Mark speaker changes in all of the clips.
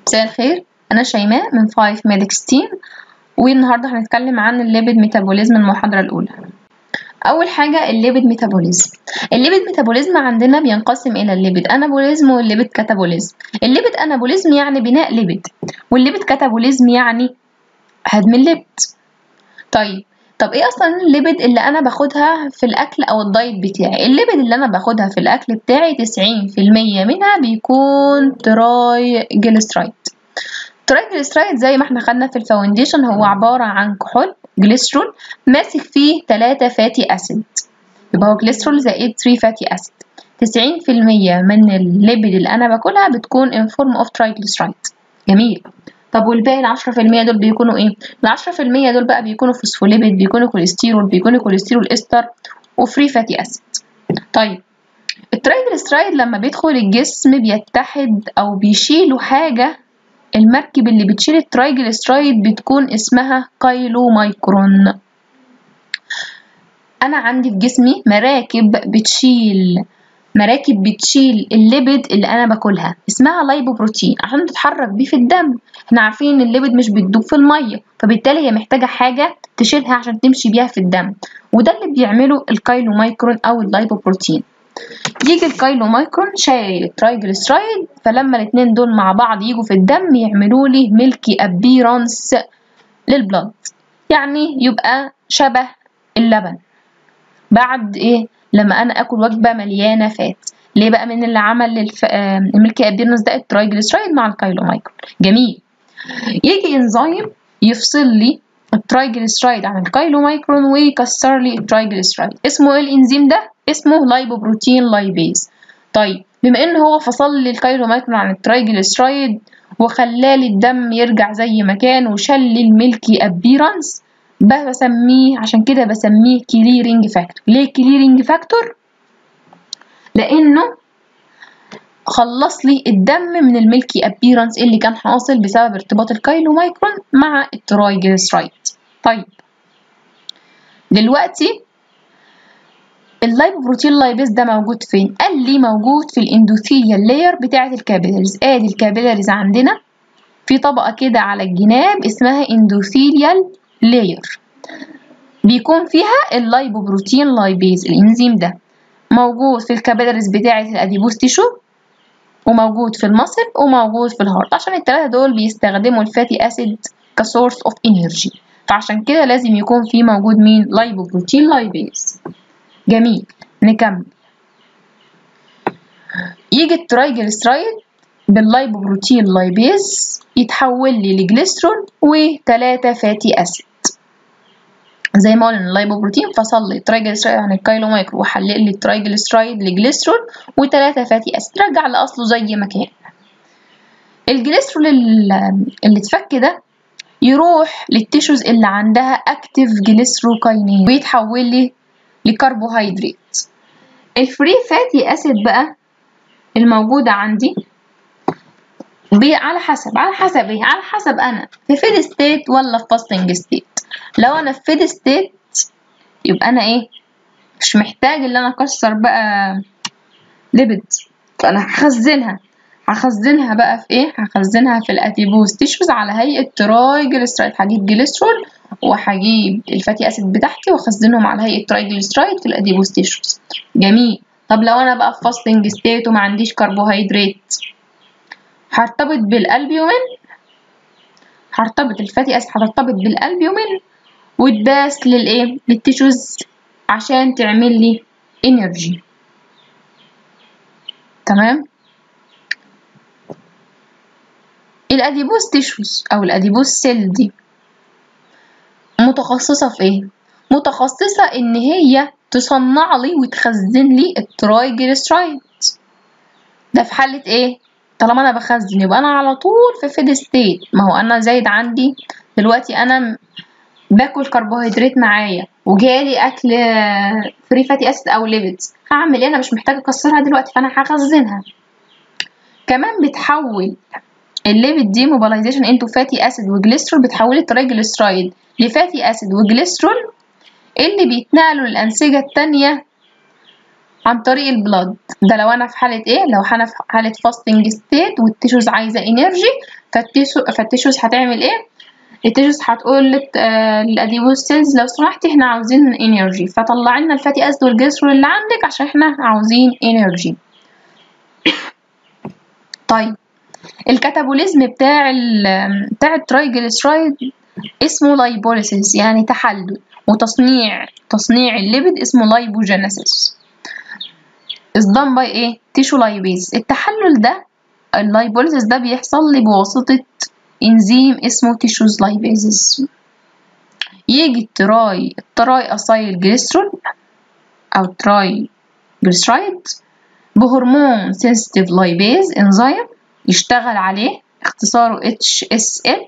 Speaker 1: مساء الخير أنا شيماء من 5 ميدكس تيم والنهاردة هنتكلم عن الليبيد ميتابوليزم المحاضرة الأولى أول حاجة الليبيد ميتابوليزم الليبيد ميتابوليزم عندنا بينقسم إلى الليبيد أنابوليزم والليبيد كاتابوليزم الليبيد أنابوليزم يعني بناء ليبيد والليبيد كاتابوليزم يعني هدم الليبيد طيب طب ايه اصلا الليبيد اللي انا باخدها في الاكل او الدايت بتاعي الليبيد اللي انا باخدها في الاكل بتاعي 90% منها بيكون تراي جليسرايد تراي جليسرايد زي ما احنا خدنا في الفاونديشن هو عبارة عن كحول جليسرول ماسك فيه 3 فاتي اسيد يبقى هو جليسرول زائد 3 فاتي اسيد 90% من الليبيد اللي انا باكلها بتكون in form of triglyceride جميل طب والباقي العشرة في المية دول بيكونوا ايه؟ العشرة في المية دول بقى بيكونوا فوسفوليبيد بيكونوا كوليسترول بيكونوا كوليسترول استر وفري فاتي اسيد طيب الترايجليسرايد لما بيدخل الجسم بيتحد او بيشيلوا حاجة المركب اللي بتشيل الترايجليسرايد بتكون اسمها كايلو مايكرون انا عندي في جسمي مراكب بتشيل مراكب بتشيل الليبيد اللي انا باكلها اسمها لايبوبروتين عشان تتحرك بيه في الدم احنا عارفين ان الليبيد مش بتدوب في الميه فبالتالي هي محتاجه حاجه تشيلها عشان تمشي بيها في الدم وده اللي بيعمله الكايلو مايكرون او اللايبوبروتين يجي الكايلو مايكرون شايل الترايجليسرايد فلما الاتنين دول مع بعض يجوا في الدم يعملوا لي ميلكي ابيرانس للبلد يعني يبقى شبه اللبن بعد ايه لما انا اكل وجبه مليانه فات ليه بقى من اللي عمل الف... الميلكي ابيرنس ده الترايجليسرايد مع الكايلو مايكرون جميل يجي انزيم يفصل لي الترايجليسرايد عن الكايلو مايكرون ويكسر لي الترايجليسرايد اسمه ايه الانزيم ده اسمه لايبوبروتين لايبيز طيب بما ان هو فصل لي الكايلو مايكرون عن الترايجليسرايد وخلالي الدم يرجع زي ما كان وشل لي الميلكي ابيرنس بسميه عشان كده بسميه كليرنج فاكتور ليه كليرنج فاكتور لانه خلص لي الدم من الميلكي ابيرنس اللي كان حاصل بسبب ارتباط الكايلو مايكرون مع الترايجليسرايد طيب دلوقتي اللايبوبروتين لايبيز ده موجود فين قال لي موجود في الاندوثيال لاير بتاعه الكابيلاريز ادي الكابيلاريز عندنا في طبقه كده على الجناب اسمها اندوثيليال لاير بيكون فيها اللايبوبروتين لايبيز الانزيم ده موجود في الكابيلاريز بتاعة الاديبوس تيشو وموجود في المصل وموجود في الهارت عشان التلاتة دول بيستخدموا الفاتي اسيد كسورس اوف انرجي فعشان كده لازم يكون في موجود مين لايبوبروتين لايبيز جميل نكمل يجي الترايجليسرايد باللايبوبروتين لايبيز يتحول لي لجليسرول وتلاتة فاتي اسيد زي ما قلنا اللايبوبروتين فصل لي الترايجليسرايد عن الكايلو مايكرو وحلق لي الترايجليسرايد لجليسرول وتلاتة فاتي اسيد رجع لاصله زي ما كان الجليسرول اللي اتفك ده يروح للتيشوز اللي عندها اكتيف جليسروكاينين ويتحول لي لكربوهيدرات الفري فاتي اسيد بقى الموجودة عندي على حسب على حسب ايه على حسب انا في فيد ستيت ولا في فاستنج ستيت لو انا في فيد ستيت يبقى انا ايه مش محتاج ان انا اكسر بقى ليبيد فانا هخزنها هخزنها بقى في ايه هخزنها في الاتيبوز تيشوز على هيئه ترايجليسرايد هجيب جليسرول وهجيب الفاتي اسيد بتاعتي واخزنهم على هيئه ترايجليسرايد في الاديبوز تيشوز جميل طب لو انا بقى في فاستنج ستيت وما عنديش كربوهيدرات هرتبط بالالبيومين هرتبط الفاتي اسيد هترتبط بالالبيومين وتباس للايه للتيشوز عشان تعمل لي انرجي تمام الاديبوز تيشوز او الاديبوز سيل دي متخصصه في ايه متخصصه ان هي تصنع لي وتخزن لي الترايجليسرايد ده في حاله ايه طالما انا بخزن يبقى انا على طول في فيد ستيت ما هو انا زايد عندي دلوقتي انا باكل كربوهيدرات معايا وجالي اكل فري فاتي اسيد او ليبيدز هعمل ايه انا مش محتاجه اكسرها دلوقتي فانا هخزنها كمان بتحول الليبيد دي موبيلايزيشن انتو فاتي اسيد وجليسرول بتحول الترايجليسرايد لفاتي اسيد وجليسرول اللي بيتنقلوا للانسجه التانية عن طريق البلد ده لو انا في حاله ايه لو انا في حاله فاستنج ستيت والتيشوز عايزه انرجي فالتيشوز هتعمل ايه التيشوز هتقول لك آه للاديبوز سيلز لو سمحتي احنا عاوزين انرجي فطلع لنا الفاتي اسيد والجليسرول اللي عندك عشان احنا عاوزين انرجي طيب الكاتابوليزم بتاع ال بتاع الترايجليسرايد اسمه لايبوليسيس يعني تحلل وتصنيع تصنيع الليبيد اسمه لايبوجينيسيس is done by ايه تيشو لايبيز التحلل ده اللايبوليسيس ده بيحصل لي بواسطة انزيم اسمه تيشوز لايبيزز يجي التراي التراي اسايل جليسرول او تراي جليسرايد بهرمون سنسيتيف لايبيز انزيم يشتغل عليه اختصاره HSL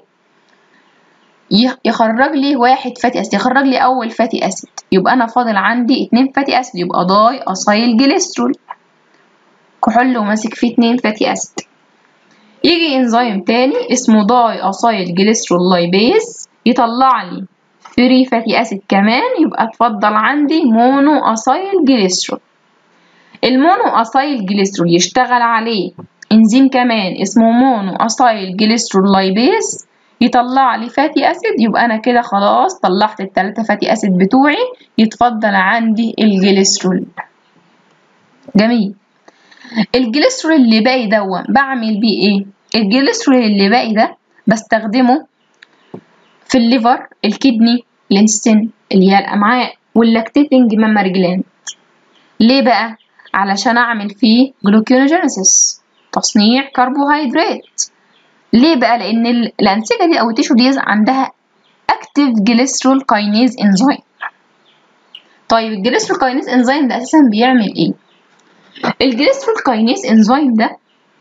Speaker 1: يخرج لي واحد فاتي اسيد يخرج لي اول فاتي اسيد يبقى انا فاضل عندي اتنين فاتي اسيد يبقى داي اسايل جليسترول كحول وماسك فيه اتنين فاتي اسيد يجي انزيم تاني اسمه داي اسايل جليسترول لايبيز يطلع لي فري فاتي اسيد كمان يبقى اتفضل عندي مونو اسايل جليسترول المونو اسايل جليسترول يشتغل عليه انزيم كمان اسمه مونو اسايل جليسترول لايبيز يطلع لي فاتي اسيد يبقى انا كده خلاص طلعت التلاتة فاتي اسيد بتوعي يتفضل عندي الجليسرول جميل الجليسرول اللي باقي دون بعمل بيه ايه الجليسرول اللي باقي ده بستخدمه في الليفر الكدني الانستين اللي هي الامعاء واللاكتيتنج ماماري جلاند ليه بقى علشان اعمل فيه جلوكيونوجينيسيس تصنيع كربوهيدرات ليه بقى لان الانسجه دي او التيشو دي عندها اكتيف جليسرول كاينيز انزيم طيب الجليسرول كاينيز انزيم ده اساسا بيعمل ايه الجليسرول كاينيز انزيم ده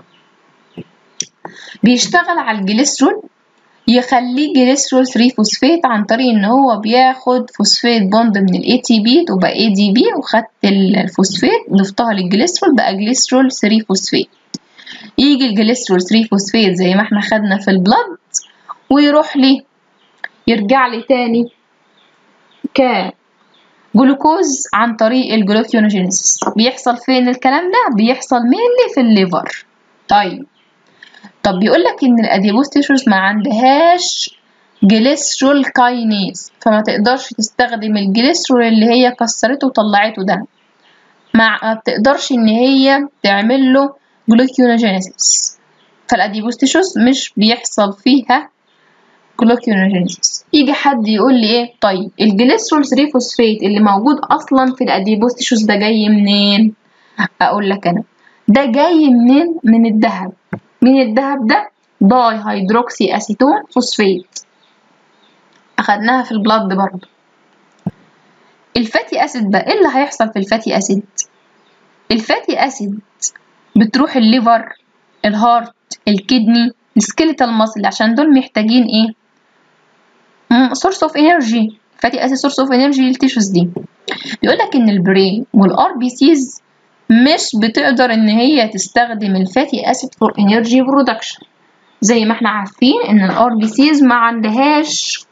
Speaker 1: بيشتغل على الجليسرول يخليه جليسرول 3 فوسفات عن طريق ان هو بياخد فوسفات بوند من الاي تي بي تبقى اي دي بي وخدت الفوسفات ضفتها للجليسرول بقى جليسرول 3 فوسفات يجي الجليسرول 3 فوسفات زي ما احنا خدنا في البلد ويروح لي يرجع لي تاني كجلوكوز عن طريق الجلوكيونوجينيسيس بيحصل فين الكلام ده بيحصل مينلي في الليفر طيب طب بيقول لك ان الاديبوز تيشوز ما عندهاش جليسرول كاينيز فما تقدرش تستخدم الجليسرول اللي هي كسرته وطلعته ده ما بتقدرش ان هي تعمل له جلوكيونوجينيسيس فالاديبوز تيشوز مش بيحصل فيها جلوكيونوجينيسيس يجي حد يقول لي ايه طيب الجليسرول 3 فوسفات اللي موجود اصلا في الاديبوز تيشوز ده جاي منين اقول لك انا ده جاي منين من الذهب من الذهب ده داي هيدروكسي اسيتون فوسفات اخدناها في البلد برضه الفاتي اسيد بقى ايه اللي هيحصل في الفاتي اسيد الفاتي اسيد بتروح الليفر الهارت الكدني السكيليتال ماسل عشان دول محتاجين ايه سورس اوف انرجي فاتي اسيد سورس اوف انرجي للتيشوز دي بيقول لك ان البرين والار بي سيز مش بتقدر ان هي تستخدم الفاتي اسيد فور انرجي برودكشن زي ما احنا عارفين ان الار بي سيز ما عندهاش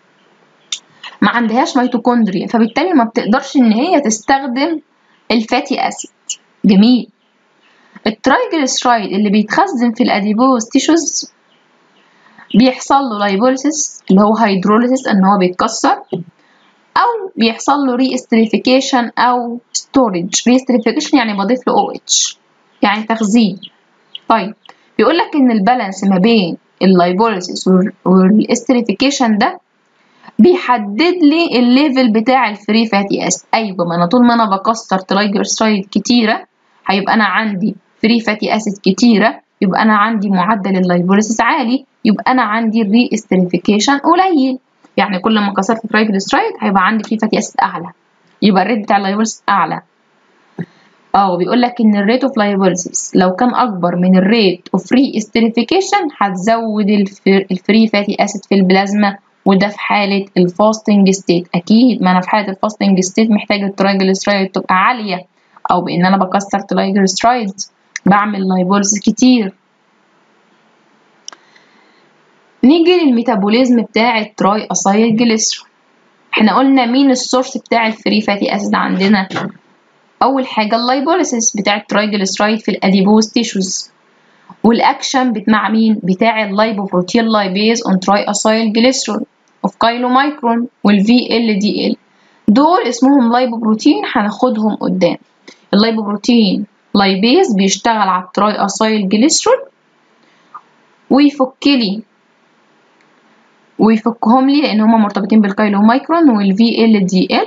Speaker 1: ما عندهاش ميتوكوندريا فبالتالي ما بتقدرش ان هي تستخدم الفاتي اسيد جميل الترايجليسرايد اللي بيتخزن في الاديبوز تيشوز بيحصل له لايبوليسيس اللي هو هيدروليسيس ان هو بيتكسر او بيحصل له ري استريفيكيشن او ستورج ري استريفيكيشن يعني بضيف له او اتش يعني تخزين طيب بيقول لك ان البالانس ما بين اللايبوليسيس والاستريفيكيشن ده بيحدد لي الليفل بتاع الفري فاتي اسيد ايوه ما انا طول ما انا بكسر ترايجليسرايد كتيره هيبقى انا عندي فري فاتي اسيد كتيره يبقى انا عندي معدل اللايبوليسيس عالي يبقى انا عندي الري استريفيكيشن قليل يعني كل ما كسرت ترايجليسرايد هيبقى عندي فري فاتي اسيد اعلى يبقى الريت بتاع اللايبوليسيس اعلى اه بيقول لك ان الريت اوف لايبوليسيس لو كان اكبر من الريت اوف فري استريفيكيشن هتزود الفري فاتي اسيد في البلازما وده في حالة الفاستنج ستيت أكيد ما أنا في حالة الفاستنج ستيت محتاج الترايجليسرايد تبقى عالية أو بإن أنا بكسر ترايجليسرايد بعمل لايبوليسيس كتير نيجي للميتابوليزم بتاع التراي أسايل جليسرول احنا قلنا مين السورس بتاع الفري فاتي أسيد عندنا اول حاجه اللايبوليسيس بتاع الترايجليسرايد في الاديبوز تيشوز والاكشن بتاع مين بتاع اللايبوبروتين لايبيز اون تراي اسايل جليسرول اوف كايلو مايكرون والفي ال دي ال دول اسمهم لايبوبروتين هناخدهم قدام اللايبوبروتين لايبيز بيشتغل على التراي اسايل جليسرول ويفك لي ويفكهم لي لان هما مرتبطين بالكايلو مايكرون والفي ال دي ال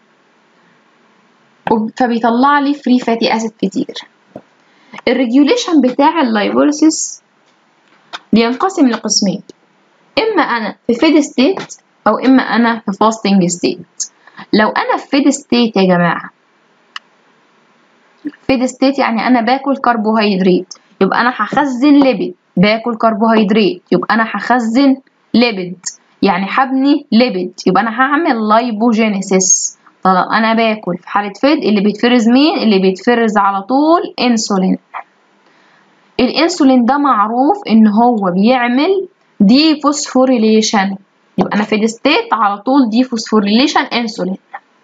Speaker 1: فبيطلع لي فري فاتي اسيد كتير الريجوليشن بتاع اللايبوليسيس بينقسم لقسمين اما انا في فيد ستيت او اما انا في فاستنج ستيت لو انا في فيد ستيت يا جماعه فيد ستيت يعني انا باكل كربوهيدرات يبقى انا هخزن ليبيد باكل كربوهيدرات يبقى انا هخزن ليبيد يعني هبني ليبيد يبقى انا هعمل لايبوجينيسيس طب انا باكل في حاله فيد اللي بيتفرز مين اللي بيتفرز على طول انسولين الانسولين ده معروف ان هو بيعمل دي فوسفوريليشن يبقى انا في ستيت على طول دي فوسفوريليشن انسولين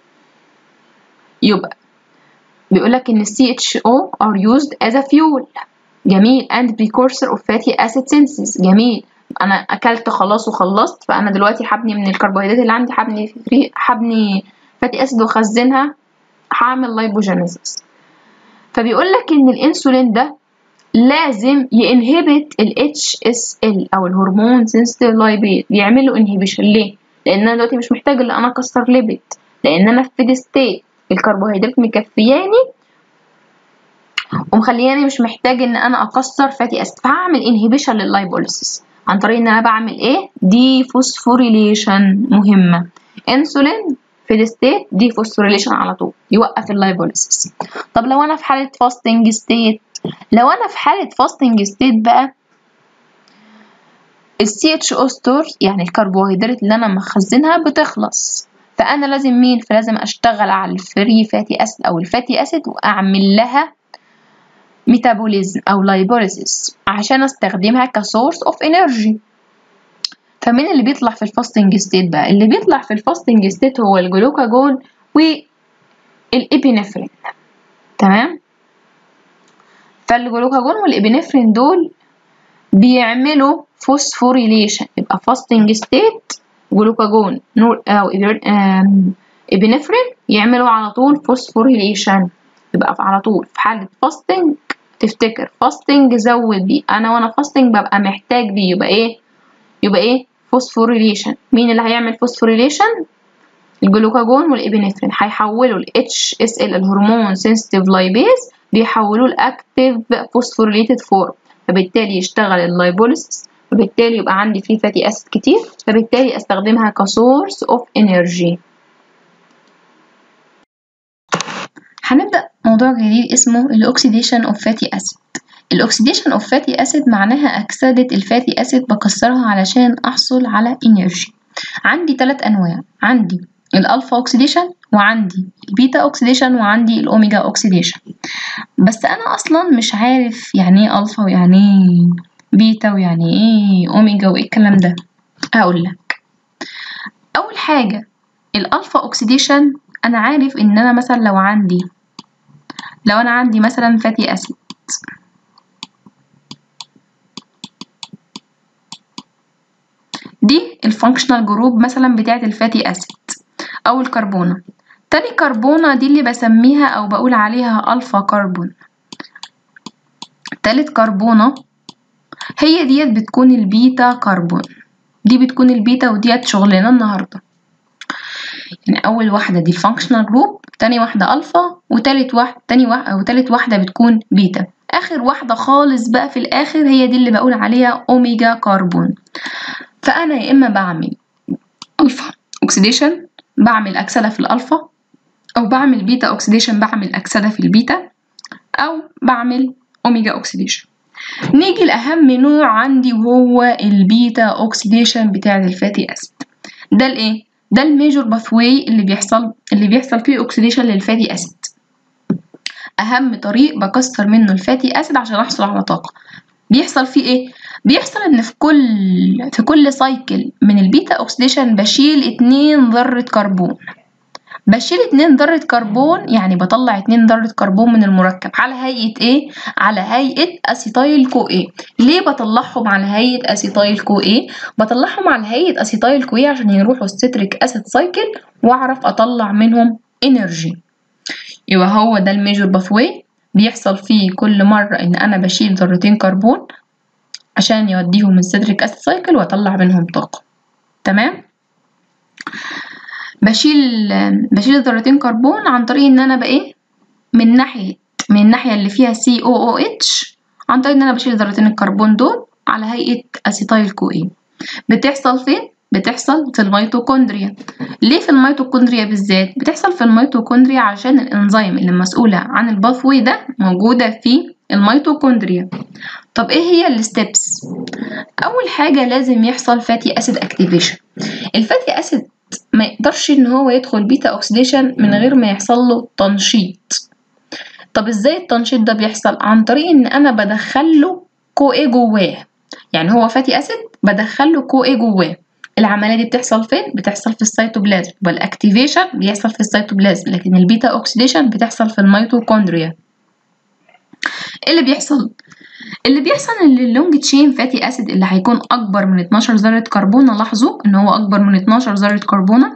Speaker 1: يبقى بيقول لك ان السي اتش او are used as a fuel جميل and precursor of fatty acid synthesis جميل انا اكلت خلاص وخلصت فانا دلوقتي هبني من الكربوهيدرات اللي عندي هبني هبني فاتي اسيد واخزنها هعمل لايبوجينيسيس فبيقول لك ان الانسولين ده لازم ينهبت ال HSL او الهرمون سنسيتيف لايبيد بيعمل له انهبيشن ليه لان انا دلوقتي مش محتاج ان انا اكسر ليبيد لان انا في فيد ستيت الكربوهيدرات مكفياني ومخلياني مش محتاج ان انا اكسر فاتي اسيد فهعمل انهبيشن لللايبوليسيس عن طريق ان انا بعمل ايه دي فوسفوريليشن مهمه انسولين في الستيت دي فوسفوريليشن على طول يوقف اللايبوليسيس طب لو انا في حاله فاستنج ستيت لو انا في حاله فاستنج ستيت بقى السي اتش او ستور يعني الكربوهيدرات اللي انا مخزنها بتخلص فانا لازم مين فلازم اشتغل على الفري فاتي اسيد او الفاتي اسيد واعمل لها ميتابوليزم او لايبوليسيس عشان استخدمها كسورس اوف انرجي فمين اللي بيطلع في الفاستنج ستيت بقى اللي بيطلع في الفاستنج ستيت هو الجلوكاجون والابينفرين تمام فالجلوكاجون والابينفرين دول بيعملوا فوسفوريليشن يبقى فاستنج ستيت جلوكاجون نور او ابينفرين يعملوا على طول فوسفوريليشن يبقى على طول في حالة فاستنج تفتكر فاستنج زود بيه انا وانا فاستنج ببقى محتاج بيه يبقى ايه يبقى ايه فوسفوريليشن مين اللي هيعمل فوسفوريليشن الجلوكاجون والابنفرين هيحولوا ال HSL الهرمون سنسيتيف لايبيز بيحولوه لاكتيف فوسفوريليتد فورم فبالتالي يشتغل اللايبوليسيس فبالتالي يبقى عندي فيه فاتي اسيد كتير فبالتالي استخدمها كسورس اوف انرجي هنبدأ موضوع جديد اسمه الأكسيديشن أوف فاتي أسيد الأكسيديشن أوف فاتي أسيد معناها أكسدة الفاتي أسيد بكسرها علشان أحصل على إنرجي عندي ثلاث أنواع عندي الألفا أكسيديشن وعندي البيتا أكسيديشن وعندي الأوميجا أكسيديشن بس أنا أصلا مش عارف يعني إيه ألفا ويعني إيه بيتا ويعني إيه أوميجا وإيه الكلام ده هقول لك أول حاجة الألفا أكسيديشن أنا عارف إن أنا مثلا لو عندي لو أنا عندي مثلا فاتي أسيد دي الفانكشنال جروب مثلا بتاعة الفاتي أسيد أو الكربونة تاني كربونة دي اللي بسميها أو بقول عليها ألفا كربون تالت كربونة هي ديت بتكون البيتا كربون دي بتكون البيتا وديت شغلنا النهاردة يعني أول واحدة دي الفانكشنال جروب تاني واحدة ألفا وتالت واحدة تاني واحدة وتالت واحدة بتكون بيتا آخر واحدة خالص بقى في الآخر هي دي اللي بقول عليها أوميجا كربون فأنا يا إما بعمل ألفا أكسيديشن بعمل أكسدة في الألفا أو بعمل بيتا أكسيديشن بعمل أكسدة في البيتا أو بعمل أوميجا أكسيديشن نيجي لأهم نوع عندي وهو البيتا أكسيديشن بتاع الفاتي أسيد ده الإيه؟ ده الميجور باثواي اللي بيحصل اللي بيحصل فيه أكسيديشن للفاتي أسيد أهم طريق بكسر منه الفاتي أسيد عشان أحصل على طاقة بيحصل فيه إيه؟ بيحصل إن في كل في كل سايكل من البيتا أكسيديشن بشيل اتنين ذرة كربون بشيل اتنين ذرة كربون يعني بطلع اتنين ذرة كربون من المركب على هيئة ايه؟ على هيئة اسيتايل كو ايه ليه بطلعهم على هيئة اسيتايل كو ايه؟ بطلعهم على هيئة اسيتايل كو ايه عشان يروحوا الستريك اسيد سايكل واعرف اطلع منهم انرجي يبقى هو ده الميجور باثواي بيحصل فيه كل مرة ان انا بشيل ذرتين كربون عشان يوديهم الستريك اسيد سايكل واطلع منهم طاقة تمام؟ بشيل بشيل ذرتين كربون عن طريق ان انا بقى ايه من ناحيه من الناحيه اللي فيها سي او او اتش عن طريق ان انا بشيل ذرتين الكربون دول على هيئه اسيتايل كو اي بتحصل فين بتحصل في الميتوكوندريا ليه في الميتوكوندريا بالذات بتحصل في الميتوكوندريا عشان الانزيم اللي مسؤوله عن الباثوي ده موجوده في الميتوكوندريا طب ايه هي الستبس اول حاجه لازم يحصل فاتي اسيد اكتيفيشن الفاتي اسيد ما يقدرش ان هو يدخل بيتا اوكسيديشن من غير ما يحصل له تنشيط طب ازاي التنشيط ده بيحصل عن طريق ان انا بدخل له كو ايه جواه يعني هو فاتي اسيد بدخل له كو ايه جواه العمليه دي بتحصل فين بتحصل في السيتوبلازم والاكتيفيشن بيحصل في السيتوبلازم لكن البيتا اوكسيديشن بتحصل في الميتوكوندريا ايه اللي بيحصل اللي بيحصل ان اللونج تشين فاتي اسيد اللي هيكون اكبر من 12 ذره كربونه لاحظوا ان هو اكبر من 12 ذره كربونه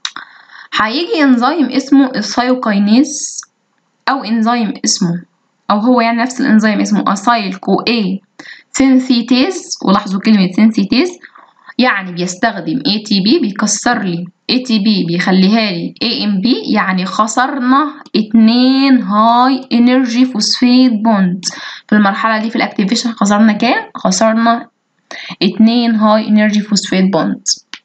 Speaker 1: هيجي انزيم اسمه الثايوكاينيز او انزيم اسمه او هو يعني نفس الانزيم اسمه اسايل كو اي سينثيتيز ولاحظوا كلمه سينثيتيز يعني بيستخدم ATP بيكسر لي ATP بيخليها لي AMP يعني خسرنا اتنين هاي انرجي فوسفيت بوند في المرحلة دي في الاكتيفيشن خسرنا كام؟ خسرنا اتنين هاي انرجي فوسفيت بوند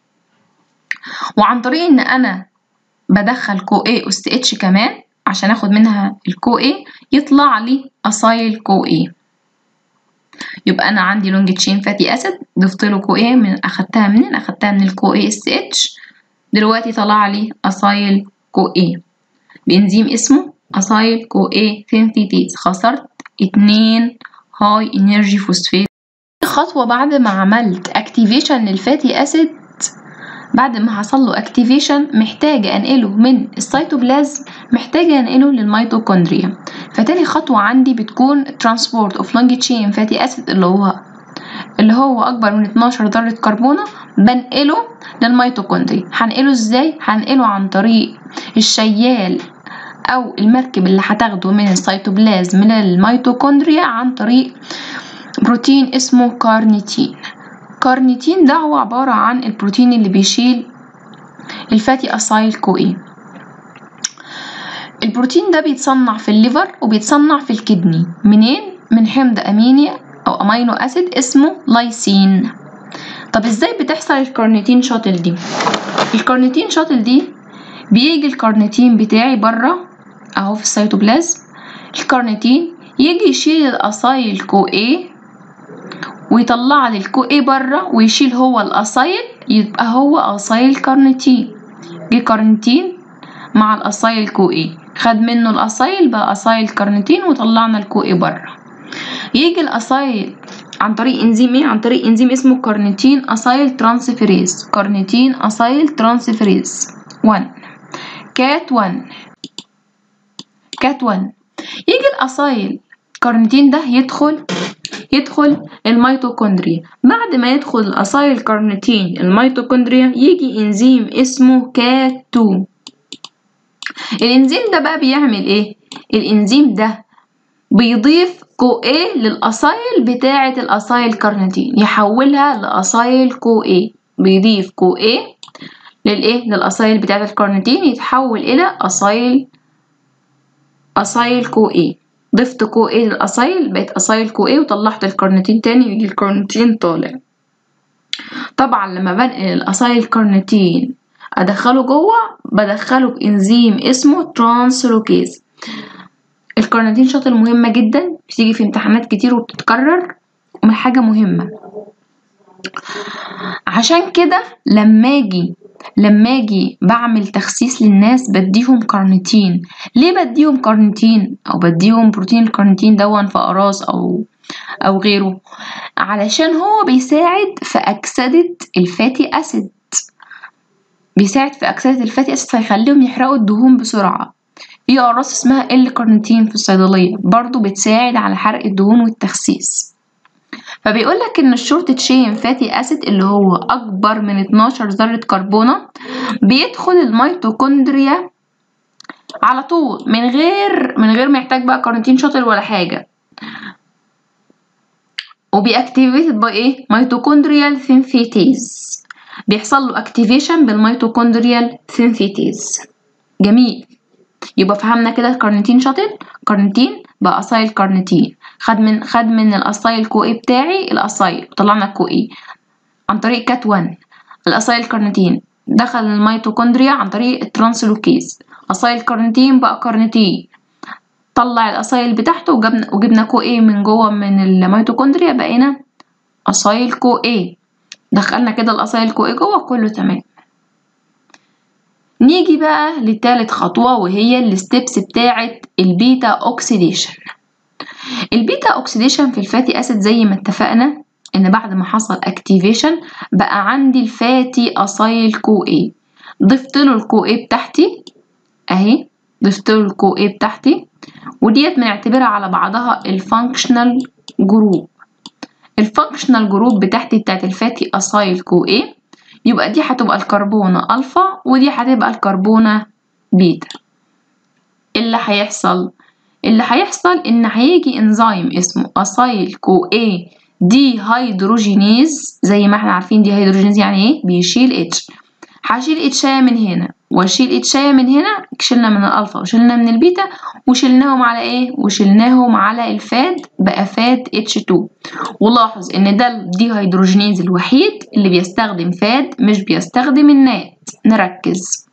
Speaker 1: وعن طريق ان انا بدخل كو A اس اتش كمان عشان اخد منها الكو A يطلع لي اسايل كو A يبقى انا عندي لونج تشين فاتي اسيد ضفت له كو ايه من اخدتها منين اخدتها من الكو اي اس اتش دلوقتي طلع لي اسايل كو ايه بانزيم اسمه اسايل كو ايه سينثيتيز خسرت اتنين هاي انرجي فوسفات خطوه بعد ما عملت اكتيفيشن للفاتي اسيد بعد ما حصل له اكتيفيشن محتاجه انقله من السيتوبلازم محتاجه انقله للميتوكوندريا فتاني خطوه عندي بتكون ترانسبورت اوف لونج تشين فاتي اسيد اللي هو اللي هو اكبر من 12 ذره كربونه بنقله للميتوكوندريا هنقله ازاي هنقله عن طريق الشيال او المركب اللي هتاخده من السيتوبلازم للميتوكوندريا عن طريق بروتين اسمه كارنيتين كارنيتين ده هو عبارة عن البروتين اللي بيشيل الفاتي اسايل كو اي البروتين ده بيتصنع في الليفر وبيتصنع في الكدني منين من حمض اميني او امينو اسيد اسمه لايسين طب ازاي بتحصل الكارنيتين شاتل دي الكارنيتين شاتل دي بيجي الكارنيتين بتاعي بره اهو في السيتوبلازم الكارنيتين يجي يشيل الاسايل كو اي ويطلع لي الكو اي بره ويشيل هو الاسايل يبقى هو اسايل كارنيتين جه كارنيتين مع الاسايل كو اي خد منه الاسايل بقى اسايل كارنيتين وطلعنا الكو اي بره يجي الاسايل عن طريق انزيم ايه عن طريق انزيم اسمه كارنيتين اسايل ترانسفيريز كارنيتين اسايل ترانسفيريز 1 كات 1 كات 1 يجي الاسايل كارنيتين ده يدخل يدخل الميتوكوندريا بعد ما يدخل الاسايل كارنيتين الميتوكوندريا يجي انزيم اسمه كات 2 الانزيم ده بقى بيعمل ايه الانزيم ده بيضيف كو ايه للاسايل بتاعه الاسايل كارنيتين يحولها لاسايل كو ايه بيضيف كو ايه للايه للاسايل بتاعه الكارنيتين يتحول الى اسايل اسايل كو ايه ضفت كو ايه للاسايل بقت اسايل كو ايه وطلعت الكارنيتين تاني ويجي الكارنيتين طالع طبعا لما بنقل الاسايل كارنيتين ادخله جوه بدخله بانزيم اسمه ترانسلوكيز الكارنيتين شاطر مهمة جدا بتيجي في امتحانات كتير وبتتكرر حاجة مهمة عشان كده لما اجي لما اجي بعمل تخسيس للناس بديهم كارنيتين ليه بديهم كارنيتين او بديهم بروتين الكارنيتين دون في اقراص او او غيره علشان هو بيساعد في اكسدة الفاتي اسيد بيساعد في أكسدة الفاتي أسيد فيخليهم يحرقوا الدهون بسرعة في أقراص اسمها ال كارنيتين في الصيدلية برضو بتساعد على حرق الدهون والتخسيس فبيقول لك ان الشورت تشين فاتي اسيد اللي هو اكبر من 12 ذره كربونه بيدخل الميتوكوندريا على طول من غير من غير ما يحتاج بقى كارنتين شاطر ولا حاجه وبيأكتيفيتد باي ايه ميتوكوندريال سينثيتيز بيحصل له اكتيفيشن بالميتوكوندريال سينثيتيز جميل يبقى فهمنا كده الكارنيتين شاطر كارنيتين بقى اسايل كارنيتين خد من خد من الاسايل كو اي بتاعي الاسايل وطلعنا الكو اي عن طريق كات 1 الاسايل كارنيتين دخل الميتوكوندريا عن طريق الترانسلوكيز اسايل كارنيتين بقى كارنيتين طلع الاسايل بتاعته وجبنا وجبنا كو اي من جوه من الميتوكوندريا بقينا اسايل كو اي دخلنا كده الاسايل كو اي جوه كله تمام نيجي بقى لتالت خطوة وهي الستبس بتاعة البيتا اوكسيديشن البيتا اوكسيديشن في الفاتي اسيد زي ما اتفقنا ان بعد ما حصل اكتيفيشن بقى عندي الفاتي اسايل كو اي ضفت له الكو اي بتاعتي اهي ضفت له الكو اي بتاعتي وديت بنعتبرها على بعضها الفانكشنال جروب الفانكشنال جروب بتاعتي بتاعت الفاتي اسايل كو اي يبقى دي هتبقى الكربونة ألفا ودي هتبقى الكربونة بيتا اللي هيحصل اللي هيحصل إن هيجي إنزيم اسمه أسايل كو اي دي هيدروجينيز زي ما احنا عارفين دي هيدروجينيز يعني ايه بيشيل اتش هشيل اتشاية من هنا واشيل اتشاية من هنا شلنا من الألفا وشلنا من البيتا وشلناهم على ايه وشلناهم على الفاد بقى فاد اتش 2 ولاحظ ان ده الدي هيدروجينيز الوحيد اللي بيستخدم فاد مش بيستخدم النات نركز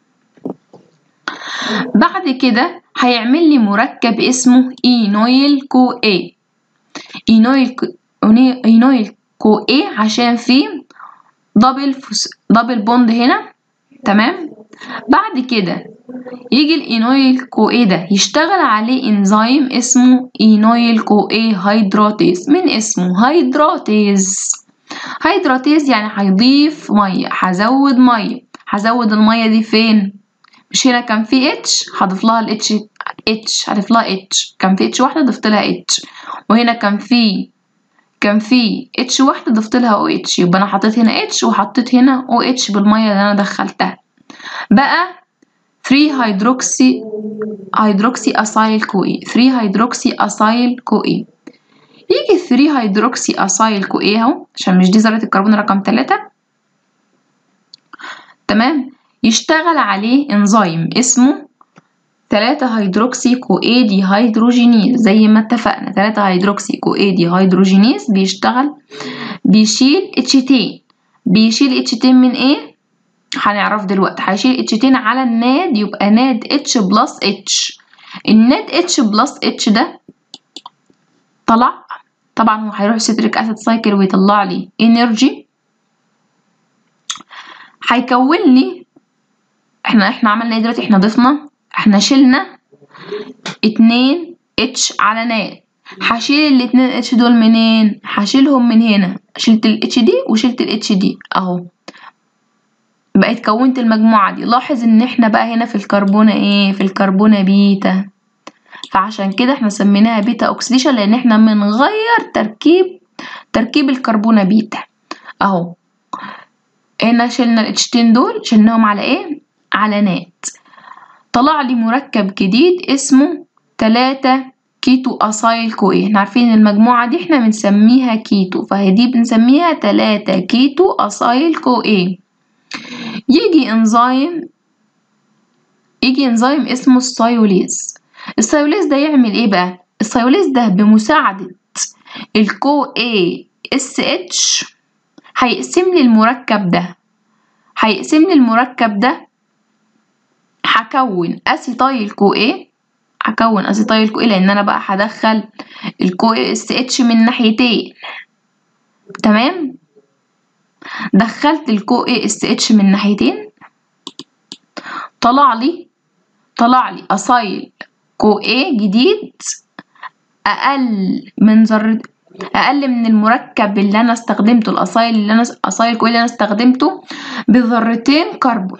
Speaker 1: بعد كده هيعمل لي مركب اسمه اينويل كو اي اينويل اينويل كو اي عشان فيه دبل فس... دبل بوند هنا تمام بعد كده يجي الاينويل كو اي ده يشتغل عليه انزيم اسمه اينويل كو اي هيدراتيز من اسمه هيدراتيز هيدراتيز يعني هيضيف ميه هزود ميه هزود الميه دي فين مش هنا كان في اتش هضيف لها الاتش اتش هضيف لها اتش كان في اتش واحده ضفت لها اتش وهنا كان في كان في اتش واحده ضفت لها او اتش يبقى انا حطيت هنا اتش وحطيت هنا او اتش بالميه اللي انا دخلتها بقى 3 هيدروكسي هيدروكسي اسايل كو اي 3 هيدروكسي اسايل كو اي يجي 3 هيدروكسي اسايل كو اي اهو عشان مش دي ذره الكربون رقم 3 تمام يشتغل عليه انزيم اسمه 3 هيدروكسي كو اي دي هيدروجينيز زي ما اتفقنا 3 هيدروكسي كو اي دي هيدروجينيز بيشتغل بيشيل اتشتين بيشيل اتشتين من ايه هنعرف دلوقتي هيشيل اتشتين على الناد يبقى ناد اتش بلس اتش الناد اتش بلس اتش ده طلع طبعا هو هيروح سيتريك اسيد سايكل ويطلع لي انرجي هيكون لي احنا احنا عملنا ايه دلوقتي احنا ضفنا احنا شلنا اتنين اتش على ناد هشيل الاتنين اتش دول منين هشيلهم من هنا شلت الاتش دي وشلت الاتش دي اهو بقيت كونت المجموعة دي لاحظ ان احنا بقى هنا في الكربونة ايه في الكربونة بيتا فعشان كده احنا سميناها بيتا اوكسيديشن لان احنا بنغير تركيب تركيب الكربونة بيتا اهو هنا شلنا الاتشتين دول شلناهم على ايه على نات طلع لي مركب جديد اسمه تلاتة كيتو اسايل كو ايه احنا عارفين المجموعة دي احنا بنسميها كيتو فهي دي بنسميها تلاتة كيتو اسايل كو ايه يجي انزيم يجي انزيم اسمه السايوليز السايوليز ده يعمل ايه بقى السايوليز ده بمساعدة الكو اي اس اتش هيقسم لي المركب ده هيقسم لي المركب ده هكون اسيتايل كو اي هكون اسيتايل كو اي لان انا بقى هدخل الكو اي اس اتش من ناحيتين تمام دخلت الكو اي اس اتش من ناحيتين طلع لي طلع لي اسايل كو اي جديد اقل من ذرة اقل من المركب اللي انا استخدمته الاصايل اللي انا اصايل كوي اللي انا استخدمته بذرتين كربون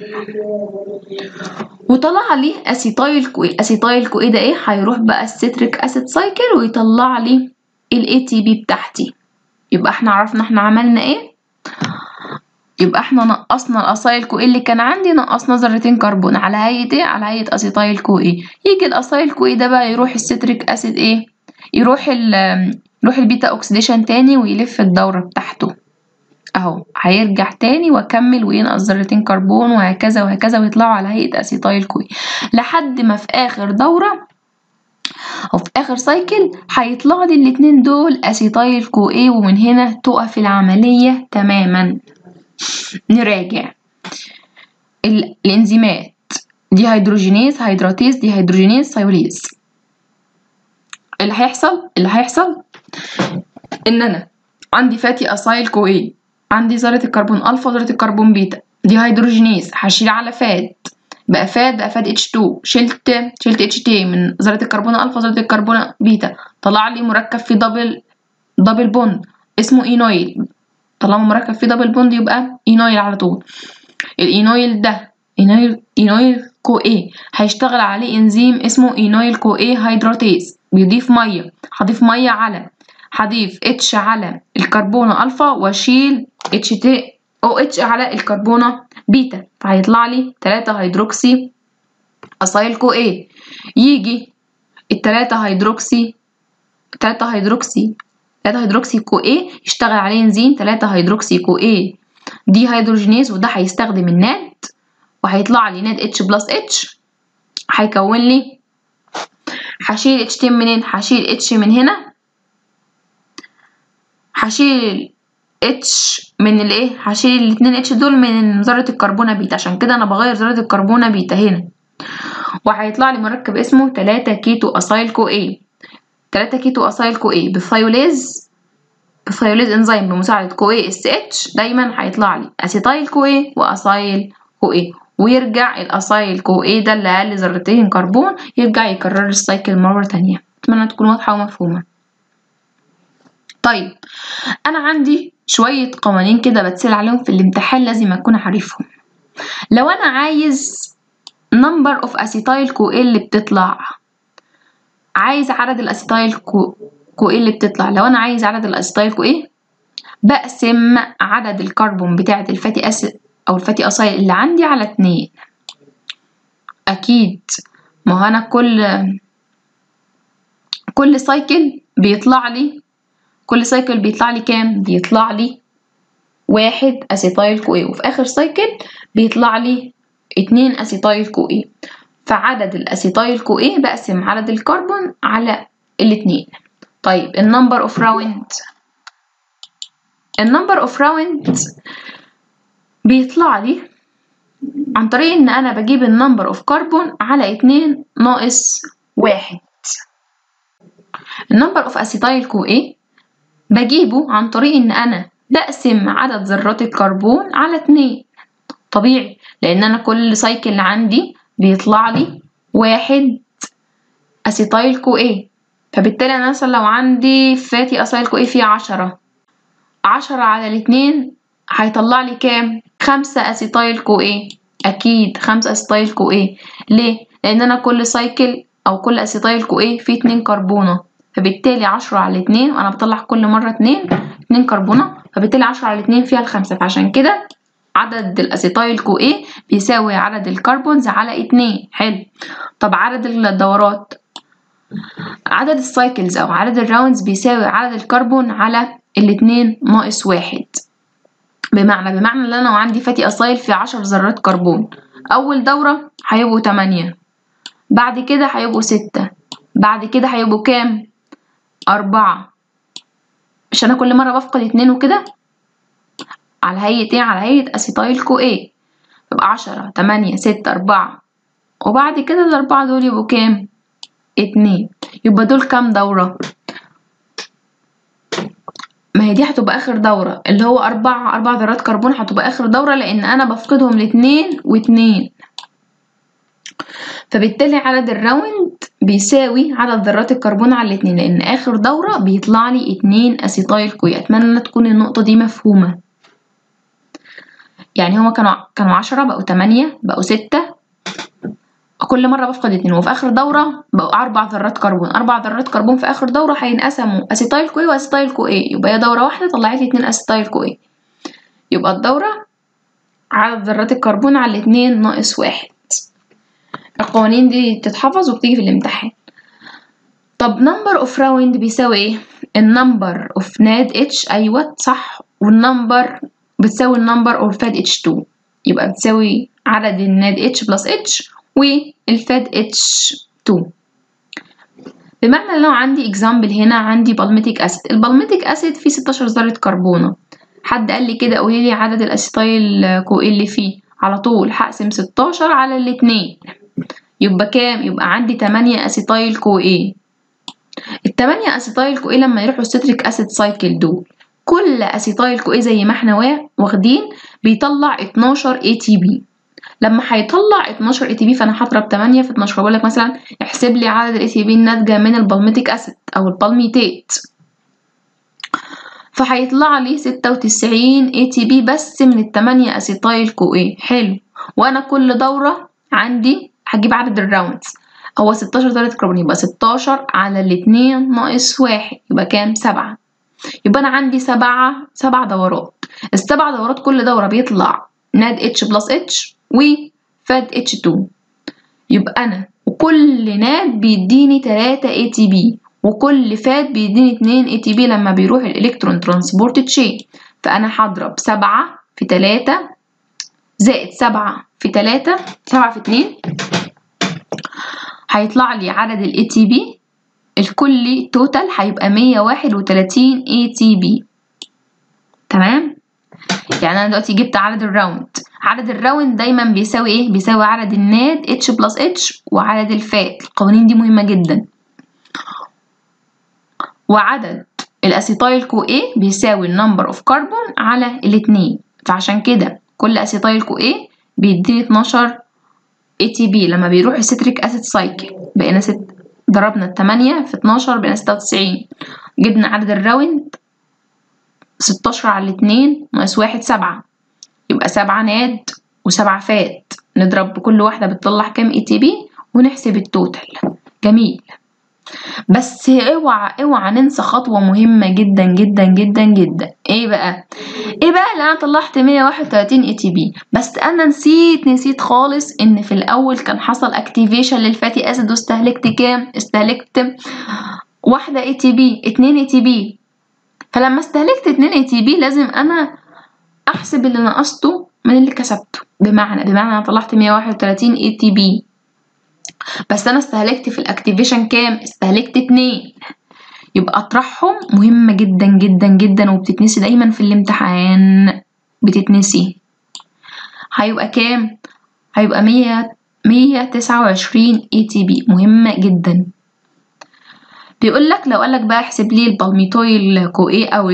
Speaker 1: وطلع لي اسيتايل كوي اسيتايل كوي ده ايه هيروح بقى الستريك اسيد سايكل ويطلع لي الاي تي بي بتاعتي يبقى احنا عرفنا احنا عملنا ايه يبقى احنا نقصنا الاصايل كو اللي كان عندي نقصنا ذرتين كربون على هيئه ايه على هيئه اسيتايل كو ايه يجي الاصايل كو ايه ده بقى يروح الستريك اسيد ايه يروح ال يروح البيتا اوكسيديشن تاني ويلف الدوره بتاعته اهو هيرجع تاني واكمل وينقص ذرتين كربون وهكذا وهكذا ويطلعوا على هيئه اسيتايل كوي لحد ما في اخر دوره او في اخر سايكل هيطلع لي الاتنين دول اسيتايل كو ايه ومن هنا تقف العمليه تماما نراجع ال- الانزيمات دي هيدروجينيز هيدراتيز دي هيدروجينيز سيوليز اللي هيحصل اللي هيحصل ان انا عندي فاتي اسايل كو ايه عندي ذرة الكربون الفا وذرة الكربون بيتا دي هيدروجينيز هشيل على فات بقى فات بقى فات اتش 2 شلت شلت اتش تي من ذرة الكربون الفا وذرة الكربون بيتا طلع لي مركب فيه دبل دبل بوند اسمه اينويل طالما مركب فيه دبل بوند يبقى اينويل على طول الاينويل ده اينويل اينويل كو ايه هيشتغل عليه انزيم اسمه اينويل كو ايه هيدراتيز بيضيف ميه هضيف ميه على هضيف اتش على الكربونة الفا واشيل اتش تي او اتش على الكربونة بيتا فهيطلع لي 3 هيدروكسي اسايل كو ايه يجي التلاتة هيدروكسي تلاتة هيدروكسي تلاتة هيدروكسي كو ايه يشتغل عليه انزيم تلاتة هيدروكسي كو ايه دي هيدروجينيز وده هيستخدم الناد وهيطلع لي ناد اتش بلس اتش هيكون لي هشيل اتش تي منين هشيل اتش من هنا هشيل اتش من الايه هشيل الاتنين اتش دول من ذرة الكربونة بيتا عشان كده انا بغير ذرة الكربونة بيتا هنا وهيطلع لي مركب اسمه 3 كيتو اسايل كو ايه 3 كيتو اسايل كو ايه بثيوليز بثيوليز انزيم بمساعدة كو ايه اس اتش دايما هيطلع لي اسيتايل كو ايه واسايل كو ايه ويرجع الاسايل كو ايه ده اللي اقل ذرتين كربون يرجع يكرر السايكل مرة تانية اتمنى تكون واضحة ومفهومة طيب انا عندي شوية قوانين كده بتسأل عليهم في الامتحان لازم اكون عارفهم لو انا عايز number of acetyl CoA اللي بتطلع عايز عدد الاسيتايل كو كو اللي بتطلع لو انا عايز عدد الاسيتايل كو ايه بقسم عدد الكربون بتاعة الفاتي اسيد او الفاتي اسايل اللي عندي على اتنين اكيد ما هو انا كل كل سايكل بيطلع لي كل سايكل بيطلع لي كام بيطلع لي واحد اسيتايل كو ايه وفي اخر سايكل بيطلع لي اتنين اسيتايل كو ايه فعدد الاسيتايل كو ايه بقسم عدد الكربون على الاتنين طيب النمبر اوف راوند النمبر اوف راوند بيطلع لي عن طريق ان انا بجيب النمبر اوف كربون على اتنين ناقص واحد النمبر اوف اسيتايل كو ايه بجيبه عن طريق ان انا بقسم عدد ذرات الكربون على اتنين طبيعي لان انا كل سايكل عندي بيطلع لي واحد اسيتايل كو ايه فبالتالي انا مثلا لو عندي فاتي اسايل كو ايه فيه عشرة عشرة على الاتنين هيطلع لي كام خمسة اسيتايل كو ايه اكيد خمسة اسيتايل كو ايه ليه لان انا كل سايكل او كل اسيتايل كو ايه فيه اتنين كربونة فبالتالي عشرة على اتنين وانا بطلع كل مرة اتنين اتنين كربونة فبالتالي عشرة على اتنين فيها الخمسة فعشان كده عدد الاسيتايل كو ايه بيساوي عدد الكربونز على اتنين حلو طب عدد الدورات عدد السايكلز او عدد الراوندز بيساوي عدد الكربون على الاتنين ناقص واحد بمعنى بمعنى ان انا لو عندي فاتي اسايل في عشر ذرات كربون اول دورة هيبقوا تمانية بعد كده هيبقوا ستة بعد كده هيبقوا كام أربعة مش أنا كل مرة بفقد اتنين وكده على هيئة ايه على هيئة أسيتايل كو ايه يبقى عشرة تمانية ستة أربعة وبعد كده الأربعة دول يبقوا كام اتنين يبقى دول كام دورة ما هي دي هتبقى آخر دورة اللي هو أربعة أربع ذرات كربون هتبقى آخر دورة لأن أنا بفقدهم لاتنين واتنين فبالتالي عدد الراوند بيساوي عدد ذرات الكربون على الاتنين لان اخر دورة بيطلع لي اتنين اسيتايل كوي اتمنى تكون النقطة دي مفهومة يعني هما كانوا كانوا عشرة بقوا تمانية بقوا ستة كل مرة بفقد اتنين وفي آخر دورة بقوا أربع ذرات كربون أربع ذرات كربون في آخر دورة هينقسموا أسيتايل كوي وأسيتايل كو إيه يبقى هي دورة واحدة طلعت لي اتنين أسيتايل كو إيه يبقى الدورة عدد ذرات الكربون على الاتنين ناقص واحد القوانين دي تتحفظ وبتيجي في الامتحان طب number of round بيساوي ايه النمبر اوف ناد اتش ايوه صح والنمبر بتساوي النمبر اوف فاد اتش 2 يبقى بتساوي عدد الناد اتش بلس اتش والفاد اتش 2 بمعنى لو عندي اكزامبل هنا عندي بالميتيك اسيد البالميتيك اسيد فيه 16 ذرة كربونة حد قال لي كده قولي لي عدد الاسيتايل كو اللي فيه على طول هقسم 16 على الاتنين يبقى كام يبقى عندي 8 اسيتايل كو ايه التمانية اسيتايل كو ايه لما يروحوا الستريك اسيد سايكل دول كل اسيتايل كو ايه زي ما احنا واخدين بيطلع 12 اي تي بي لما هيطلع 12 اي تي بي فانا هضرب 8 في 12 بقول لك مثلا احسب لي عدد الاي تي بي الناتجه من البالميتيك اسيد او البالميتيت فهيطلع لي 96 اي تي بي بس من التمانية اسيتايل كو ايه حلو وانا كل دوره عندي هجيب عدد الراوندز هو 16 ذرة كربون يبقى 16 على الاتنين ناقص واحد يبقى كام سبعة يبقى أنا عندي سبعة سبع دورات السبع دورات كل دورة بيطلع ناد اتش بلس اتش وفاد اتش 2 يبقى أنا وكل ناد بيديني 3 اي تي بي وكل فاد بيديني 2 اي تي بي لما بيروح الالكترون ترانسبورت تشين فأنا هضرب سبعة في تلاتة زائد سبعة في تلاتة سبعة في اتنين هيطلع لي عدد ال ATP الكلي توتال هيبقى مية واحد وتلاتين ATP تمام يعني أنا دلوقتي جبت عدد الراوند عدد الراوند دايما بيساوي ايه بيساوي عدد الناد اتش بلس اتش وعدد الفات القوانين دي مهمة جدا وعدد الاسيتايل كو ايه بيساوي النمبر اوف كربون على الاتنين فعشان كده كل اسيتايل كو ايه بيديني 12 اي تي بي لما بيروح الستريك اسيد سايكل بقينا ست ضربنا التمانية في 12 بقينا ستة وتسعين جبنا عدد الراوند ستاشر على الاتنين ناقص واحد سبعة يبقى سبعة ناد وسبعة فات نضرب بكل واحدة بتطلع كام اي تي بي ونحسب التوتال جميل بس اوعى اوعى ننسى خطوة مهمة جدا جدا جدا جدا ايه بقى ايه بقى اللي انا طلعت 131 اي تي بي بس انا نسيت نسيت خالص ان في الاول كان حصل اكتيفيشن للفاتي اسيد واستهلكت كام استهلكت واحدة اي تي بي اتنين اي تي بي فلما استهلكت اتنين اي تي بي لازم انا احسب اللي نقصته من اللي كسبته بمعنى بمعنى انا طلعت 131 اي تي بي بس انا استهلكت في الاكتيفيشن كام استهلكت اتنين يبقى اطرحهم مهمة جدا جدا جدا وبتتنسي دايما في الامتحان بتتنسي هيبقى كام هيبقى مية مية تسعة وعشرين اي تي بي مهمة جدا بيقول لك لو قالك بقى احسب لي البالميتويل كو ايه او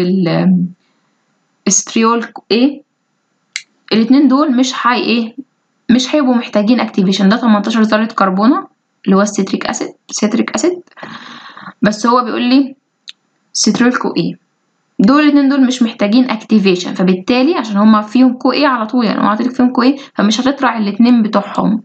Speaker 1: الاستريول كو ايه الاتنين دول مش هي ايه مش هيبقوا محتاجين اكتيفيشن ده 18 ذرة كربونة اللي هو السيتريك اسيد سيتريك اسيد بس هو بيقول لي سترول كو ايه دول الاتنين دول مش محتاجين اكتيفيشن فبالتالي عشان هما فيهم كو ايه على طول يعني هو عاطيلك فيهم كو ايه فمش هتطرح الاتنين بتوعهم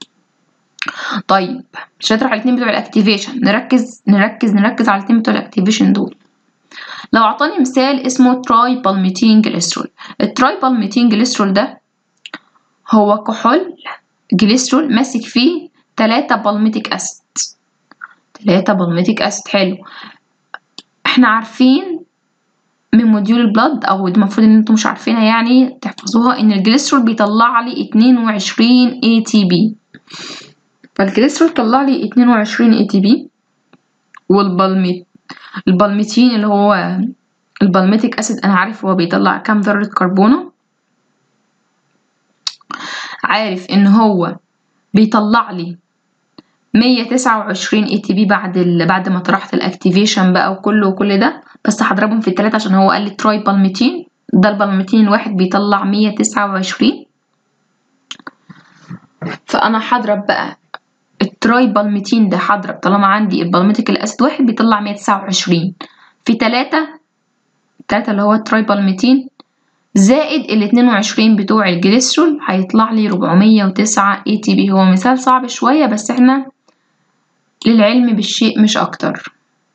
Speaker 1: طيب مش هتطرح الاتنين بتوع الاكتيفيشن نركز نركز نركز على الاتنين بتوع الاكتيفيشن دول لو اعطاني مثال اسمه تراي بالميتين جليسرول التراي بالميتين جليسرول ده هو كحول جليسرول ماسك فيه تلاتة بالميتيك أسيد تلاتة بالميتيك أسيد حلو احنا عارفين من موديول البلد او المفروض ان انتم مش عارفينها يعني تحفظوها ان الجليسرول بيطلع لي اتنين وعشرين اي تي بي فالجليسرول طلع لي اتنين وعشرين اي تي بي والبالميت البالميتين اللي هو البالميتيك اسيد انا عارف هو بيطلع كام ذرة كربونة عارف ان هو بيطلع لي مية تسعة وعشرين اي تي بي بعد ال... بعد ما طرحت الاكتيفيشن بقى وكله وكل ده بس هضربهم في التلاتة عشان هو قال لي تراي بالميتين ده البالميتين الواحد بيطلع مية تسعة وعشرين فانا هضرب بقى التراي بالميتين ده هضرب طالما عندي البالميتيك الاسيد واحد بيطلع 129 في 3 3 اللي هو التراي بالميتين زائد ال 22 بتوع الجليسرول هيطلع لي 409 اي تي بي هو مثال صعب شوية بس احنا للعلم بالشيء مش اكتر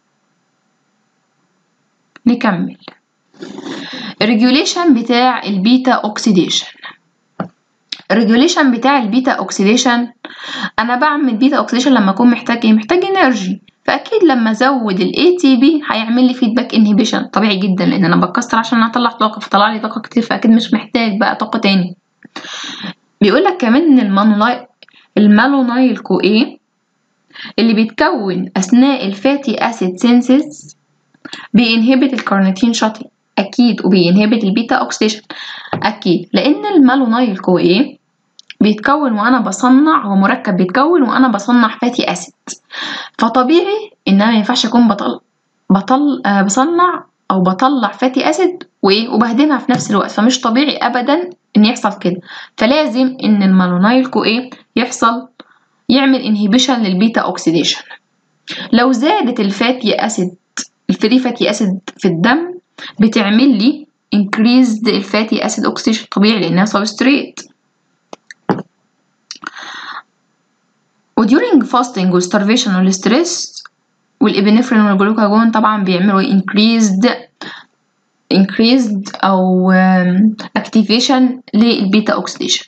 Speaker 1: نكمل الريجوليشن بتاع البيتا اوكسيديشن الريجوليشن بتاع البيتا اوكسيديشن انا بعمل بيتا اوكسيديشن لما اكون محتاج ايه محتاج انرجي فاكيد لما ازود الاي تي بي هيعمل لي فيدباك انهبيشن طبيعي جدا لان انا بكسر عشان اطلع طاقه فطلع لي طاقه كتير فاكيد مش محتاج بقى طاقه تاني بيقول لك كمان ان المانولاي المالونايل كو ايه اللي بيتكون اثناء الفاتي اسيد سينسز بينهبت الكارنيتين شاتل اكيد وبينهبت البيتا اوكسيديشن اكيد لان المالونايل كو ايه بيتكون وانا بصنع هو مركب بيتكون وانا بصنع فاتي اسيد فطبيعي ان انا مينفعش اكون بطل بطل آه بصنع او بطلع فاتي اسيد وايه وبهدمها في نفس الوقت فمش طبيعي ابدا ان يحصل كده فلازم ان المالونايل كو ايه يحصل يعمل انهبيشن للبيتا اوكسيديشن لو زادت الفاتي اسيد الفري فاتي اسيد في الدم بتعمل لي increased الفاتي اسيد اوكسيديشن طبيعي لانها سبستريت وديورنج فاستنج والستارفيشن والستريس والابنفرين والجلوكاجون طبعا بيعملوا increased increased او activation للبيتا اوكسيديشن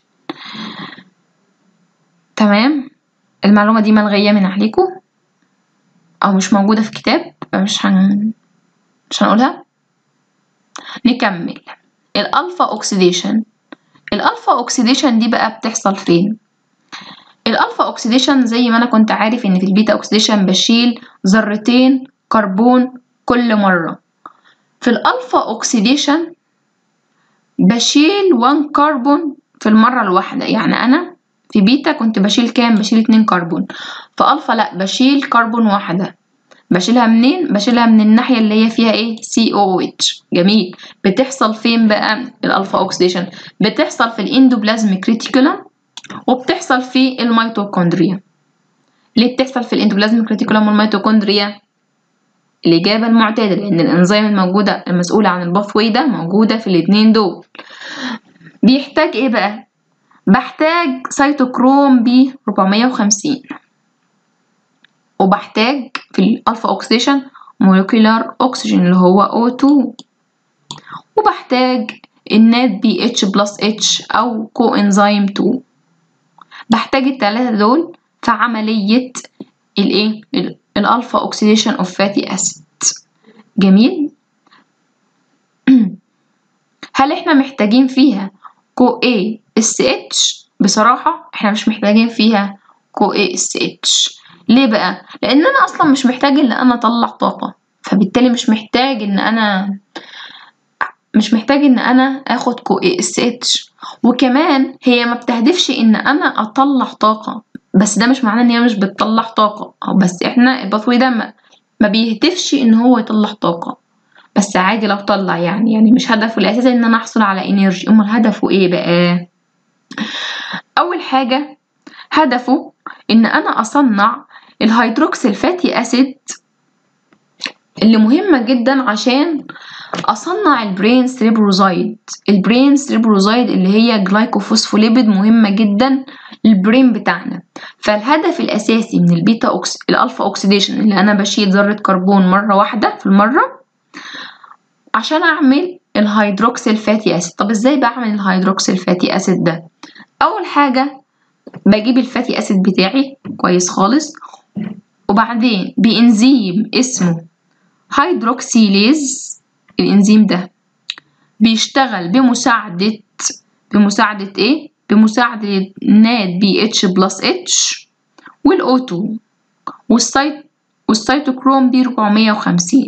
Speaker 1: تمام المعلومة دي ملغية من عليكم او مش موجودة في كتاب مش هن مش هنقولها نكمل الالفا اوكسيديشن الالفا اوكسيديشن دي بقى بتحصل فين الالفا اوكسيديشن زي ما انا كنت عارف ان في البيتا اوكسيديشن بشيل ذرتين كربون كل مرة في الالفا اوكسيديشن بشيل 1 كربون في المرة الواحدة يعني انا في بيتا كنت بشيل كام بشيل 2 كربون في الفا لا بشيل كربون واحدة بشيلها منين بشيلها من الناحية اللي هي فيها ايه COOH جميل بتحصل فين بقى الالفا اوكسيديشن بتحصل في الاندوبلازميك ريتيكولم وبتحصل في الميتوكوندريا ليه بتحصل في الاندوبلازميك ريتيكولم والميتوكوندريا الإجابة المعتادة لأن الإنزيم الموجودة المسؤولة عن الباثوي ده موجودة في الاتنين دول بيحتاج إيه بقى؟ بحتاج سيتوكروم ب 450 وبحتاج في الألفا أوكسيديشن مولكيولار أكسجين اللي هو O2 وبحتاج النات بي اتش بلس اتش أو كو انزيم 2 بحتاج التلاتة دول في عملية الايه الالفا اوكسيديشن اوف فاتي اسيد جميل هل احنا محتاجين فيها كو اي اس اتش بصراحة احنا مش محتاجين فيها كو اي اس اتش ليه بقى لان انا اصلا مش محتاج ان انا اطلع طاقة فبالتالي مش محتاج ان انا مش محتاج ان انا اخد كو اي اس اتش وكمان هي ما بتهدفش ان انا اطلع طاقة بس ده مش معناه ان هي مش بتطلع طاقة أو بس احنا الباثوي ده ما, ما بيهدفش ان هو يطلع طاقة بس عادي لو طلع يعني يعني مش هدفه الاساسي ان انا احصل على انرجي امال هدفه ايه بقى اول حاجة هدفه ان انا اصنع الهيدروكسيل فاتي اسيد اللي مهمة جدا عشان اصنع البرين سريبروزايد البرين سريبروزايد اللي هي جلايكوفوسفوليبيد مهمة جدا للبرين بتاعنا فالهدف الاساسي من البيتا أوكس... الالفا اوكسيديشن اللي انا بشيل ذرة كربون مرة واحدة في المرة عشان اعمل الهيدروكسيل فاتي اسيد طب ازاي بعمل الهيدروكسيل فاتي اسيد ده اول حاجة بجيب الفاتي اسيد بتاعي كويس خالص وبعدين بإنزيم اسمه هيدروكسيليز الإنزيم ده بيشتغل بمساعدة بمساعدة إيه؟ بمساعدة نات بي اتش بلس اتش والأو 2 والسيت والسيتوكروم بي 450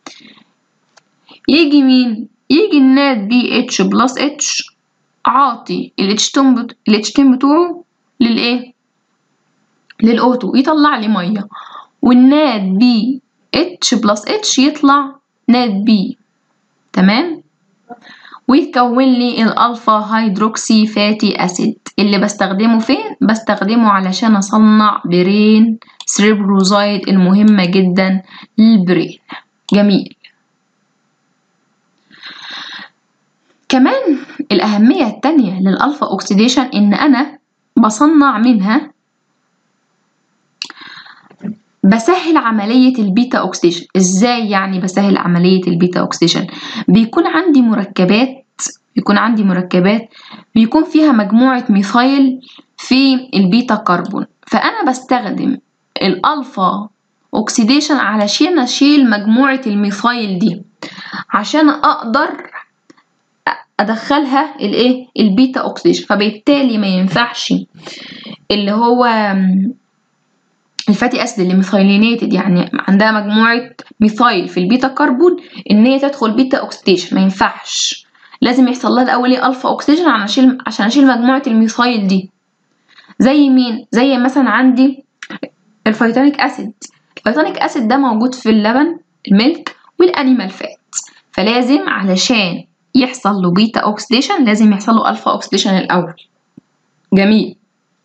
Speaker 1: يجي مين؟ يجي النات بي اتش بلس اتش عاطي الاتشتين بتوعه للإيه؟ للأو 2 يطلع لي مية والنات بي اتش بلس اتش يطلع نات بي تمام ويكون لي الالفا هيدروكسي فاتي اسيد اللي بستخدمه فين بستخدمه علشان اصنع برين سريبروزايد المهمة جدا للبرين جميل كمان الأهمية التانية للألفا أوكسيديشن إن أنا بصنع منها بسهل عملية البيتا أوكسيديشن إزاي يعني بسهل عملية البيتا أوكسيديشن بيكون عندي مركبات بيكون عندي مركبات بيكون فيها مجموعة ميثايل في البيتا كربون فأنا بستخدم الألفا أوكسيديشن علشان أشيل مجموعة الميثايل دي عشان أقدر ادخلها الايه البيتا اوكسيديشن فبالتالي ما ينفعش اللي هو الفاتي اسيد اللي ميثايلينيتد يعني عندها مجموعه ميثايل في البيتا كربون ان هي تدخل بيتا اوكسيديشن ما ينفعش لازم يحصل لها الاول ايه الفا اوكسيديشن عشان اشيل عشان اشيل مجموعه الميثايل دي زي مين زي مثلا عندي الفيتانيك اسيد الفيتانيك اسيد ده موجود في اللبن الميلك والانيمال فات فلازم علشان يحصل له بيتا اوكسيديشن لازم يحصل له الفا اوكسيديشن الاول جميل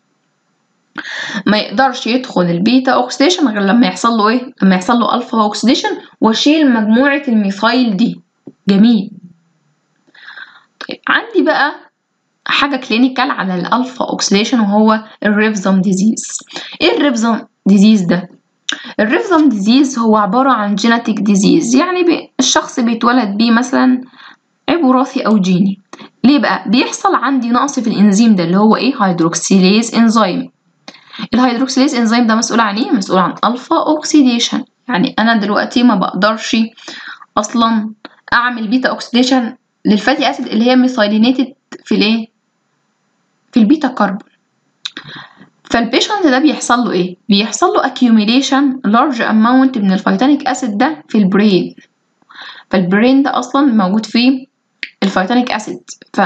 Speaker 1: ما يقدرش يدخل البيتا اوكسيديشن غير لما يحصل له ايه لما يحصل له الفا اوكسيديشن واشيل مجموعه الميثايل دي جميل طيب عندي بقى حاجه كلينيكال على الالفا اوكسيديشن وهو الريفزم ديزيز ايه الريفزم ديزيز ده الريفزم ديزيز هو عباره عن جينيتك ديزيز يعني بي الشخص بيتولد بيه مثلا عيب وراثي او جيني ليه بقى بيحصل عندي نقص في الانزيم ده اللي هو ايه هيدروكسيليز انزيم الهيدروكسيليز انزيم ده مسؤول عن ايه مسؤول عن الفا اوكسيديشن يعني انا دلوقتي ما بقدرش اصلا اعمل بيتا اوكسيديشن للفاتي اسيد اللي هي ميثايلينيتد في الايه في البيتا كربون فالبيشنت ده بيحصل له ايه بيحصل له accumulation large amount من الفيتانيك اسيد ده في البرين فالبرين ده اصلا موجود فيه الفيتانيك اسيد ف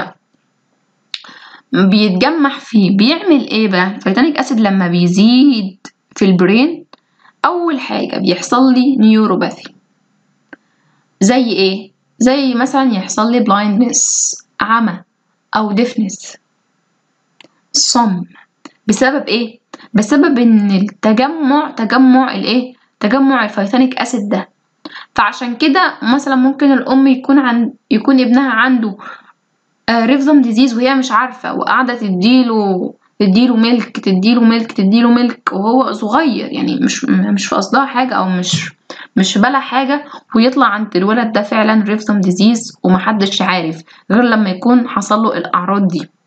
Speaker 1: بيتجمع فيه بيعمل ايه بقى الفيتانيك اسيد لما بيزيد في البرين اول حاجه بيحصل لي نيوروباثي زي ايه زي مثلا يحصل لي بلايندنس عمى او ديفنس صم بسبب ايه بسبب ان التجمع تجمع الايه تجمع الفيتانيك اسيد ده فعشان كده مثلا ممكن الام يكون عن يكون ابنها عنده ريفزم ديزيز وهي مش عارفه وقاعده تديله تديله ملك تديله ملك تديله ملك وهو صغير يعني مش مش في قصدها حاجه او مش مش بلا حاجه ويطلع عند الولد ده فعلا ريفزم ديزيز ومحدش عارف غير لما يكون حصل له الاعراض دي